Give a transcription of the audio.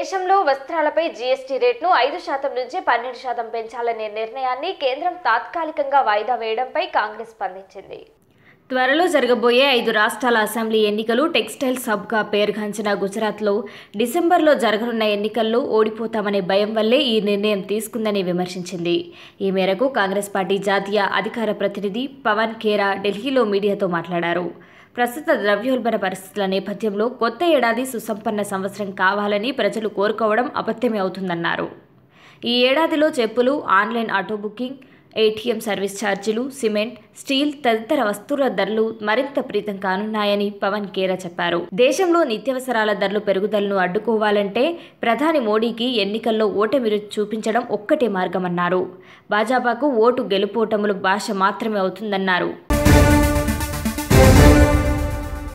దేశంలో వస్త్రాలపై జీఎస్టీ రేట్ను ఐదు శాతం నుంచి పన్నెండు శాతం పెంచాలనే నిర్ణయాన్ని కేంద్రం తాత్కాలికంగా వాయిదా వేయడంపై కాంగ్రెస్ స్పందించింది త్వరలో జరగబోయే ఐదు రాష్ట్రాల అసెంబ్లీ ఎన్నికలు టెక్స్టైల్ సబ్గా పేరుగాంచిన గుజరాత్లో డిసెంబర్లో జరగనున్న ఎన్నికల్లో ఓడిపోతామనే భయం వల్లే ఈ నిర్ణయం తీసుకుందని విమర్శించింది ఈ మేరకు కాంగ్రెస్ పార్టీ జాతీయ అధికార ప్రతినిధి పవన్ ఖేరా ఢిల్లీలో మీడియాతో మాట్లాడారు ప్రస్తుత ద్రవ్యోల్బణ పరిస్థితుల నేపథ్యంలో కొత్త ఏడాది సుసంపన్న సంవత్సరం కావాలని ప్రజలు కోరుకోవడం అబద్ధమే అవుతుందన్నారు ఈ ఏడాదిలో చెప్పులు online auto booking ATM service ఛార్జీలు సిమెంట్ స్టీల్ తదితర వస్తువుల ధరలు మరింత ప్రీతం కానున్నాయని పవన్ కేరా చెప్పారు దేశంలో నిత్యావసరాల ధరలు పెరుగుదలను అడ్డుకోవాలంటే ప్రధాని మోడీకి ఎన్నికల్లో ఓటమి రుచి చూపించడం ఒక్కటే మార్గమన్నారు భాజపాకు ఓటు గెలుపోటములు భాష మాత్రమే అవుతుందన్నారు